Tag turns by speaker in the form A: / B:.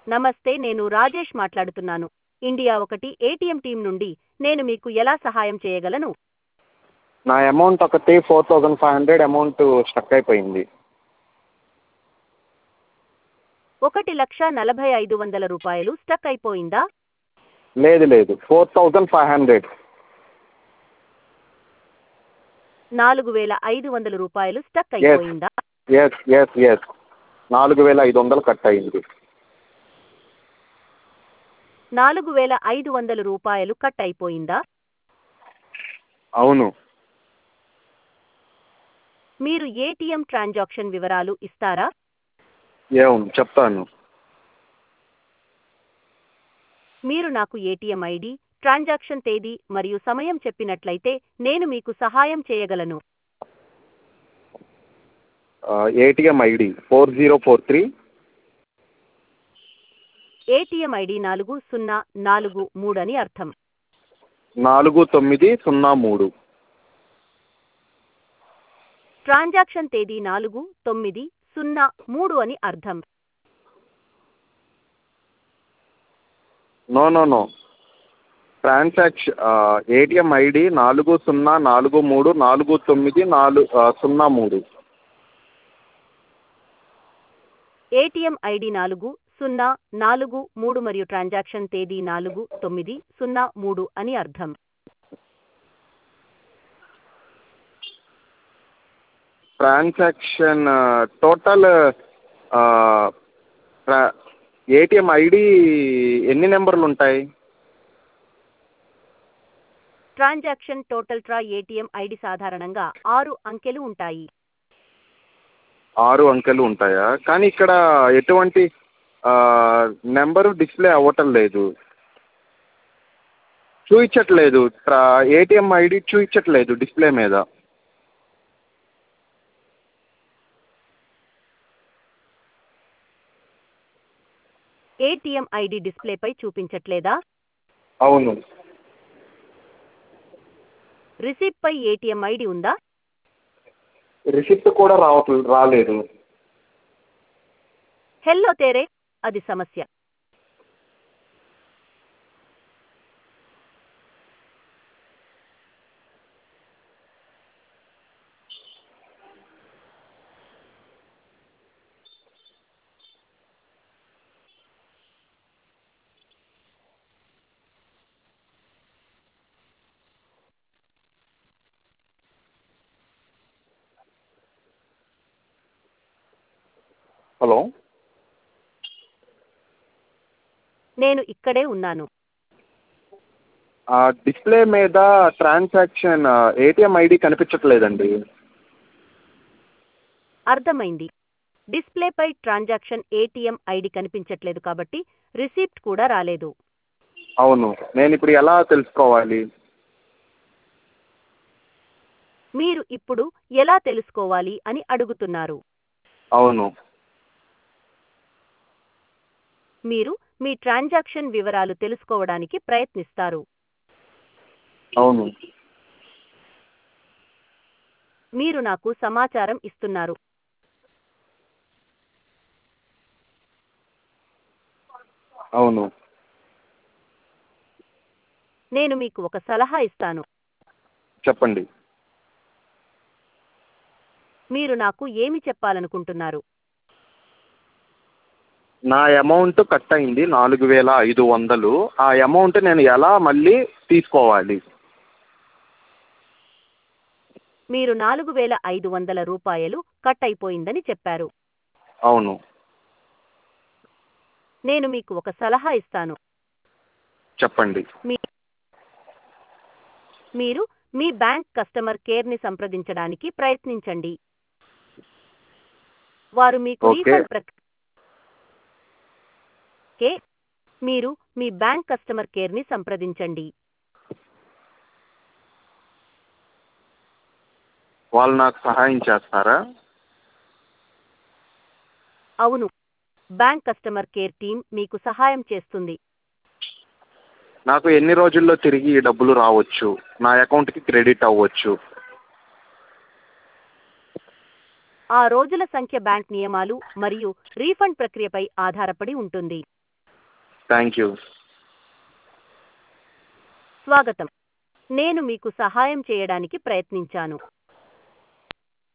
A: నమస్తే నేను రాజేష్ మాట్లాడుతున్నాను ఇండియా ఒకటి ఏటీఎం టీం నుండి నేను మీకు ఎలా సహాయం చేయగలను
B: నా అమౌంట్ ఒకటి four thousand five hundred amount stuck అయిపోయింది
A: ఒకటి లక్ష నలభై ఐదు వందల రూపాయలు స్టక్ అయిపోయిందా
B: లేదు లేదు ఫోర్ థౌజండ్ ఫైవ్ హండ్రెడ్
A: నాలుగు వేల ఐదు వందల రూపాయలు స్టక్ అయిపోయిందా
B: ఎస్ ఎస్ ఎస్ నాలుగు వేల ఐదు వందలు కట్ అయింది
A: నాలుగు వేల ఐదు వందల రూపాయలు కట్ అయిపోయిందా
B: అవును
A: మీరు ఏటీఎం ట్రాన్సాక్షన్ వివరాలు ఇస్తారా
B: ఏం చెప్తాను
A: మీరు నాకు ఏటీఎం ఐడి ట్రాన్సాక్షన్ తేదీ మరియు సమయం చెప్పినట్లయితే నేను మీకు సహాయం చేయగలను
B: ATM ID four zero four three
A: ATM ID నాలుగు సున్నా నాలుగు మూడు అని అర్థం
B: నాలుగు తొమ్మిది సున్నా మూడు
A: ట్రాన్సాక్షన్ తేదీ నాలుగు తొమ్మిది సున్నా మూడు అని అర్థం
B: no no no transaction ATM ID నాలుగు సున్నా నాలుగు మూడు నాలుగు తొమ్మిది నాలుగు సున్నా మూడు
A: ఏటీఎం ఐడి నాలుగు సున్నా నాలుగు మూడు మరియు ట్రాన్సాక్షన్ తేదీ నాలుగు తొమ్మిది సున్నా మూడు అని అర్థం
B: ట్రాన్సాక్షన్ టోటల్ ఏటీఎం ఐడి ఎన్ని నెంబర్లు ఉంటాయి
A: ట్రాన్సాక్షన్ టోటల్ ట్రా ఏటీఎం ఐడి సాధారణంగా ఆరు అంకెలు ఉంటాయి
B: ఆరు అంకెలు ఉంటాయా కానీ ఇక్కడ ఎటువంటి నెంబరు డిస్ప్లే అవ్వటం లేదు చూపించట్లేదు ఏటీఎం ఐడి చూపించట్లేదు డిస్ప్లే మీద
A: ఏటీఎం ఐడి డిస్ప్లేపై చూపించట్లేదా
B: అవును
A: రిసీప్ట్పై ఏటీఎం ఐడి ఉందా
B: రిసిప్ట్ కూడా రావట్లేదు రాలేదు
A: హెల్లో తేరే అది సమస్య
B: హలో
A: నేను ఇక్కడే ఉన్నాను
B: డిస్ప్లే మీద ట్రాన్సాక్షన్ ఏటీఎం ఐడి కనిపించట్లేదండి
A: అర్థమైంది డిస్ప్లేపై ట్రాన్సాక్షన్ ఏటీఎం ఐడి కనిపించట్లేదు కాబట్టి రిసీప్ట్ కూడా రాలేదు
B: అవును నేను ఇప్పుడు ఎలా తెలుసుకోవాలి
A: మీరు ఇప్పుడు ఎలా తెలుసుకోవాలి అని అడుగుతున్నారు
B: అవును
A: మీరు మీ ట్రాన్సాక్షన్ వివరాలు తెలుసుకోవడానికి ప్రయత్నిస్తారు
B: అవును
A: మీరు నాకు సమాచారం ఇస్తున్నారు
B: అవును
A: నేను మీకు ఒక సలహా ఇస్తాను
B: చెప్పండి
A: మీరు నాకు ఏమి చెప్పాలనుకుంటున్నారు
B: నా అమౌంట్ కట్ అయింది నాలుగు వేల ఐదు వందలు ఆ అమౌంట్ నేను ఎలా మళ్ళీ తీసుకోవాలి
A: మీరు నాలుగు వేల ఐదు వందల రూపాయలు కట్ అయిపోయిందని చెప్పారు
B: అవును
A: నేను మీకు ఒక సలహా ఇస్తాను
B: చెప్పండి
A: మీ మీరు మీ బ్యాంక్ కస్టమర్ కేర్ని సంప్రదించడానికి ప్రయత్నించండి వారు మీకు
B: ఓకే.
A: రీఫండ్ ప్రక్ కే మీరు మీ బ్యాంక్ కస్టమర్ కేర్ని సంప్రదించండి
B: వాళ్ళు నాకు సహాయం చేస్తారా
A: అవును బ్యాంక్ కస్టమర్ కేర్ టీం మీకు సహాయం చేస్తుంది
B: నాకు ఎన్ని రోజుల్లో తిరిగి ఈ డబ్బులు రావచ్చు నా అకౌంట్కి క్రెడిట్ అవ్వచ్చు
A: ఆ రోజుల సంఖ్య బ్యాంక్ నియమాలు మరియు రీఫండ్ ప్రక్రియపై ఆధారపడి ఉంటుంది
B: థ్యాంక్ యూ
A: స్వాగతం నేను మీకు సహాయం చేయడానికి ప్రయత్నించాను